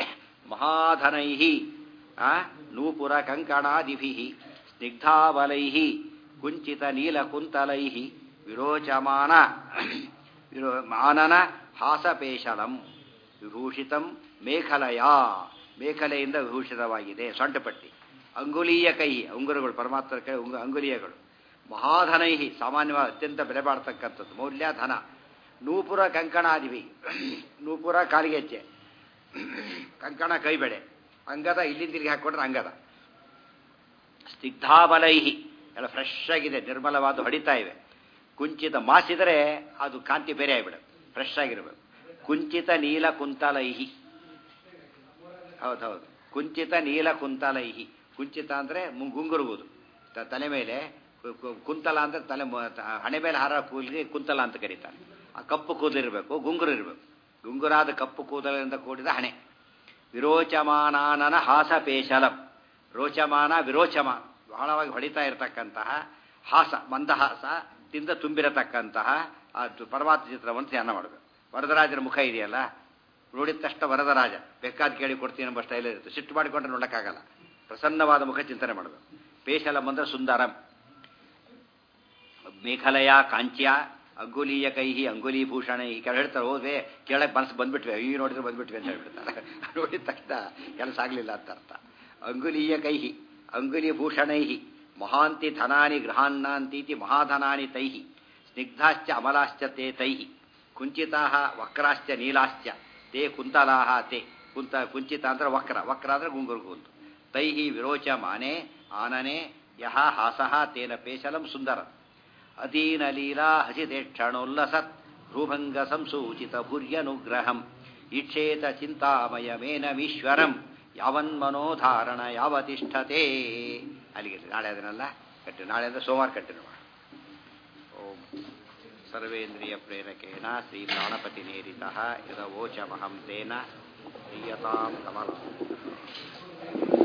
ಮಹಾಧನೈ ನೂಪುರ ಕಂಕಣಾದಿಭಿ ಸ್ನಿಗ್ಧಾಬಲೈ ಕುಂಚಿತ ನೀಲಕುಂತಲೈ ವಿರೋಚಮಾನ ವಿರೋ ಆನನ ಹಾಸಪೇಶಲಂ ವಿಭೂಷಿತಂ ಮೇಖಲಯ ಮೇಖಲೆಯಿಂದ ವಿಭೂಷಿತವಾಗಿದೆ ಸೊಂಟಪಟ್ಟಿ ಅಂಗುಲೀಯ ಕೈ ಉಂಗುರಗಳು ಪರಮಾತ್ಮರ ಕೈ ಉಂಗು ಅಂಗುಲೀಯಗಳು ಮಹಾಧನೈಹಿ ಸಾಮಾನ್ಯವಾಗಿ ಅತ್ಯಂತ ಬೆಲೆ ಬಾಳ್ತಕ್ಕಂಥದ್ದು ಮೌಲ್ಯ ಧನ ನೂಪುರ ಕಂಕಣಾದಿವಿ ನೂಪುರ ಕಾಲಿಗೆಜ್ಜೆ ಕಂಕಣ ಕೈಬೆಳೆ ಅಂಗದ ಇಲ್ಲಿಂದ ಇಲ್ಲಿಗೆ ಹಾಕೊಂಡ್ರೆ ಅಂಗದ ಸ್ನಿಗ್ಧಾಬಲೈಹಿ ಎಲ್ಲ ಫ್ರೆಶ್ ಆಗಿದೆ ನಿರ್ಮಲವಾದ ಹೊಡಿತಾ ಇವೆ ಕುಂಚಿತ ಮಾಸಿದರೆ ಅದು ಕಾಂತಿ ಬೇರೆ ಆಗಿಬಿಡುತ್ತೆ ಫ್ರೆಶ್ ಆಗಿರ್ಬೇಕು ಕುಂಚಿತ ನೀಲ ಕುಂತಲೈಹಿ ಹೌದೌದು ಕುಂಚಿತ ನೀಲ ಕುಂತಲೈಹಿ ಕುಂಚಿತ ಅಂದರೆ ಗುಂಗುರುವುದು ತ- ತಲೆ ಮೇಲೆ ಕು- ಕು- ಕುಂತಲ ಅಂದರೆ ತಲೆ ಮ- ತ- ಹಣೆ ಮೇಲೆ ಹಾರ ಕೂದಲಿಗೆ ಕುಂತಲ ಅಂತ ಕರೀತಾರೆ ಆ ಕಪ್ಪು ಕೂದಲಿರಬೇಕು ಗುಂಗುರು ಇರಬೇಕು ಗುಂಗುರಾದ ಕಪ್ಪು ಕೂದಲಿನಿಂದ ಕೂಡಿದ ಹಣೆ ವಿರೋಚಮಾನಾನನ ಹಾಸಪೇಶಲಂ ರೋಚಮಾನ ವಿರೋಚಮಾನ ಬಹಳವಾಗಿ ಹೊಡಿತಾ ಇರತಕ್ಕಂತಹ ಹಾಸ ಮಂದಹಾಸ ತಿಂದ ತುಂಬಿರತಕ್ಕಂತಹ ಆ ತು- ಪರಮಾತ್ಮ ಚಿತ್ರವನ್ನು ಧ್ಯಾನ ಮಾಡಬೇಕು ವರದರಾಜನ ಮುಖ ಇದೆಯಲ್ಲ ನೋಡಿದ ತಕ್ಷಣ ವರದರಾಜ ಬೇಕಾದ ಕೇಳಿ ಕೊಡ್ತೀನಿ ಎಂಬ ಸ್ಟೈಲ್ ಇರುತ್ತೆ ಸಿಟ್ಟು ಮಾಡಿಕೊಂಡ್ರೆ ನೋಡಕ್ಕಾಗಲ್ಲ ಪ್ರಸನ್ನವಾದ ಮುಖ ಚಿಂತನೆ ಮಾಡಬೇಕು ಪೇಶಲಂ ಅಂದ್ರೆ ಸುಂದರಂ ಮೇಘಲಯ ಕಾಂಚ್ಯ ಅಂಗುಲೀಯ ಕೈಹಿ ಅಂಗುಲೀಭೂಷಣ ಈ ಕೆಲ ಹೇಳ್ತಾರೆ ಹೋದ್ವೆ ಕೇಳಕ್ಕೆ ಮನಸ್ಸು ಬಂದ್ಬಿಟ್ವೆ ಈ ನೋಡಿದ್ರೆ ಬಂದ್ಬಿಟ್ವಿ ಅಂತ ಹೇಳ್ಬಿಡ್ತಾರೆ ನೋಡಿದ ತಕ್ಷಣ ಕೆಲಸ ಆಗಲಿಲ್ಲ ಅಂತ ಅರ್ಥ ಅಂಗುಲೀಯ ಕೈಹಿ ಅಂಗುಲೀಭೂಷಣೈ ಮಹಾಂತಿ ಧನಾನಿ ಗೃಹಾನ್ನಾಂತೀತಿ ಮಹಾಧನಾನಿ ತೈಹಿ ಸ್ನಿಗ್ಧಾಶ್ಚ ಅಮಲಾಶ್ಚ ತೇ ತೈಹಿ ಕುಂಚಿತಾ ವಕ್ರಾಶ್ಚ ನೀಲಾಶ್ಚ ತೇ ಕುಂತಲಾ ತೇ ಕುಂತ ಕುಂಚಿತ ಅಂದ್ರೆ ವಕ್ರ ವಕ್ರ ಅಂದ್ರೆ ಗುಂಗುರು ಕುಂತು ತೈಹಿ ವಿರೋಚಮಾನೆ ಆನನೆ ಯಹ ಹಾಸಃ ತೇನ ಪೇಶಲಂ ಸುಂದರ ಅಧೀನ ಲೀಲಾ ಹಸಿದೇಕ್ಷಣೋಲ್ಲಸತ್ ಭ್ರೂಭಂಗ ಸಂಸೂಚಿತ ಭುರ್ಯನುಗ್ರಹಂ ಇಕ್ಷೇತ ಚಿಂತಾಮಯಮೇನಮೀಶ್ವರಂ ಯಾವನ್ಮನೋಧಾರಣ ಯಾವತಿಷ್ಠತೆ ಅಲ್ಲಿಗೆ ನಾಳೆ ಅದನ್ನೆಲ್ಲ ಕಟ್ಟಿ ನಾಳೆ ಅಂದ್ರೆ ಸೋಮವಾರ ಕಂಟಿನ್ಯೂ ಮಾಡಿ ಓಂ ಸರ್ವೇಂದ್ರಿಯ ಪ್ರೇರಕೇಣ ಶ್ರೀ ಪ್ರಾಣಪತಿ ನೇರಿತ ಯದವೋಚಮಹಂ ತೇನ ದೀಯತಾಂ ಕಮಲ